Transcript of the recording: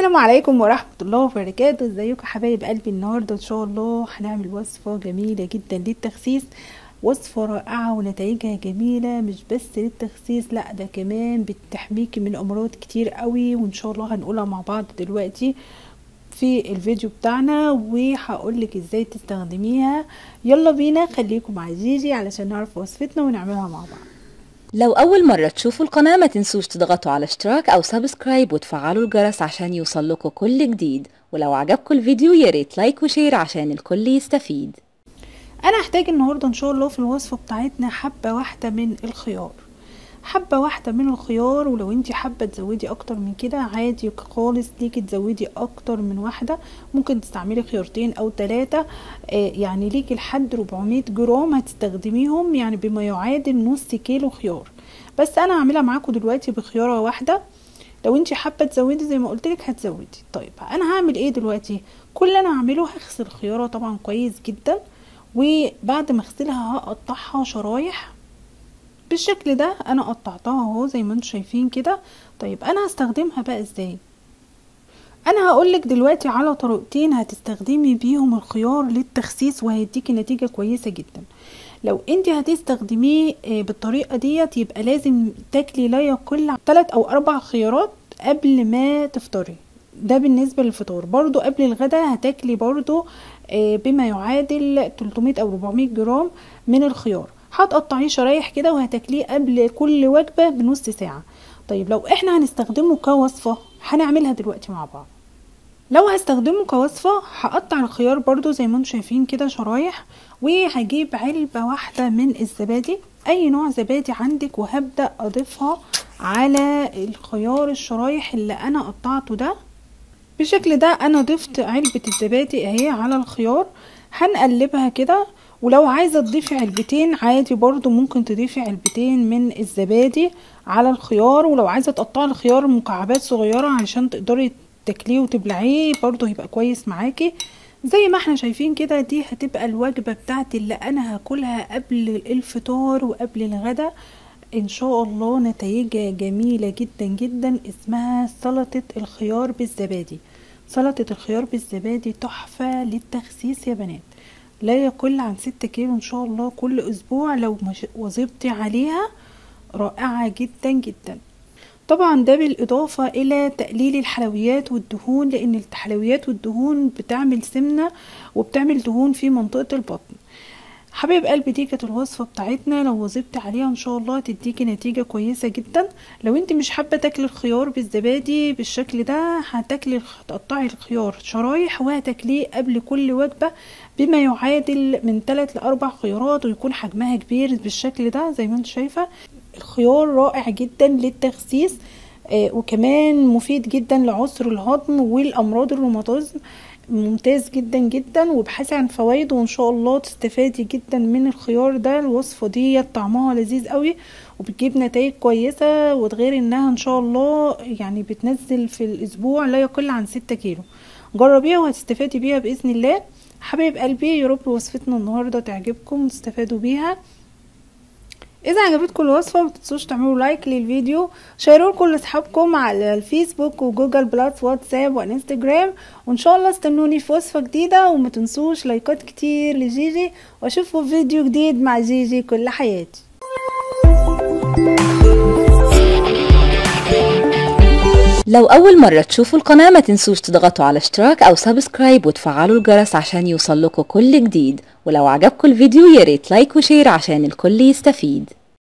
السلام عليكم ورحمة الله وبركاته ازيكم حبايب قلبي النهاردة ان شاء الله هنعمل وصفة جميلة جدا للتخسيس وصفة رائعة ونتائجها جميلة مش بس للتخسيس لا ده كمان بتحميكي من امراض كتير قوي وان شاء الله هنقولها مع بعض دلوقتي في الفيديو بتاعنا وهقولك ازاي تستخدميها يلا بينا خليكم مع جيجي علشان نعرف وصفتنا ونعملها مع بعض لو أول مرة تشوفوا القناة ما تنسوش تضغطوا على اشتراك أو سبسكرايب وتفعلوا الجرس عشان يوصلكوا كل جديد ولو عجبكم الفيديو ياريت لايك وشير عشان الكل يستفيد انا هحتاج النهارده ان شاء الله في الوصفه بتاعتنا حبه واحده من الخيار حبه واحده من الخيار ولو انت حابه تزودي اكتر من كده عادي خالص ليكي تزودي اكتر من واحده ممكن تستعملي خيارتين او ثلاثه آه يعني ليكي لحد 400 جرام هتستخدميهم يعني بما يعادل نص كيلو خيار بس انا هعملها معاكم دلوقتي بخياره واحده لو انت حابه تزودي زي ما قلت لك هتزودي طيب انا هعمل ايه دلوقتي كل اللي انا هعمله هغسل الخياره طبعا كويس جدا وبعد ما اغسلها هقطعها شرايح بالشكل ده انا قطعتها اهو زي ما انتم شايفين كده طيب انا هستخدمها بقى ازاي انا هقولك دلوقتي على طريقتين هتستخدمي بيهم الخيار للتخسيس وهيديكي نتيجة كويسة جدا لو انت هتستخدميه بالطريقة ديت يبقى لازم تاكلي لا يقل عن 3 او 4 خيارات قبل ما تفطري ده بالنسبة للفطار برضو قبل الغداء هتاكلي برضو بما يعادل 300 او 400 جرام من الخيار هتقطعيه شرايح كده وهتاكليه قبل كل وجبة بنص ساعة طيب لو احنا هنستخدمه كوصفة هنعملها دلوقتي مع بعض لو هستخدمه كوصفة هقطع الخيار برضو زي ما انتم شايفين كده شرايح وهجيب علبة واحدة من الزبادي اي نوع زبادي عندك وهبدأ اضيفها على الخيار الشرايح اللي انا قطعته ده بالشكل ده انا ضفت علبة الزبادي اهي على الخيار هنقلبها كده ولو عايزة تضيفي علبتين عادي برضو ممكن تضيفي علبتين من الزبادي على الخيار ولو عايزة تقطعي الخيار مكعبات صغيرة علشان تقدري تاكليه وتبلعيه برضو هيبقى كويس معاكي زي ما احنا شايفين كده دي هتبقى الوجبة بتاعتي اللي انا هاكلها قبل الفطار وقبل الغدا ان شاء الله نتائجها جميلة جدا جدا اسمها سلطة الخيار بالزبادي سلطة الخيار بالزبادي تحفة للتخسيس يا بنات لا يقل عن ستة كيلو ان شاء الله كل اسبوع لو واظبتي عليها رائعة جدا جدا طبعا ده بالاضافة الى تقليل الحلويات والدهون لان الحلويات والدهون بتعمل سمنة وبتعمل دهون في منطقة البطن حبيب قلبي دي كانت الوصفة بتاعتنا لو وظبتي عليها ان شاء الله تديكي نتيجة كويسة جدا لو انت مش حابة تاكلي الخيار بالزبادي بالشكل ده هتاكلي هتقطعي الخيار شرايح وهتاكليه قبل كل وجبة بما يعادل من 3 ل 4 خيارات ويكون حجمها كبير بالشكل ده زي ما انت شايفة الخيار رائع جدا للتخسيس آه وكمان مفيد جدا لعسر الهضم والامراض الروماتيزم ممتاز جدا جدا وبحثي عن فوائده وان شاء الله تستفادي جدا من الخيار ده الوصفه دي طعمها لذيذ قوي وبتجيب نتائج كويسه وتغير انها ان شاء الله يعني بتنزل في الاسبوع لا يقل عن ستة كيلو جربيها وهتستفادي بيها باذن الله حبايب قلبي يا رب وصفتنا النهارده تعجبكم وتستفادوا بيها اذا عجبتكم الوصفه ما تنسوش تعملوا لايك للفيديو شيروه لكل اصحابكم على الفيسبوك وجوجل بلس واتساب وانستجرام وان شاء الله استنوني في وصفه جديده وما تنسوش لايكات كتير لجيجي واشوفكم في فيديو جديد مع جيجي كل حياتي لو أول مرة تشوفوا القناة ما تنسوش تضغطوا على اشتراك أو سبسكرايب وتفعلوا الجرس عشان يوصلكوا كل جديد ولو عجبكم الفيديو ياريت لايك وشير عشان الكل يستفيد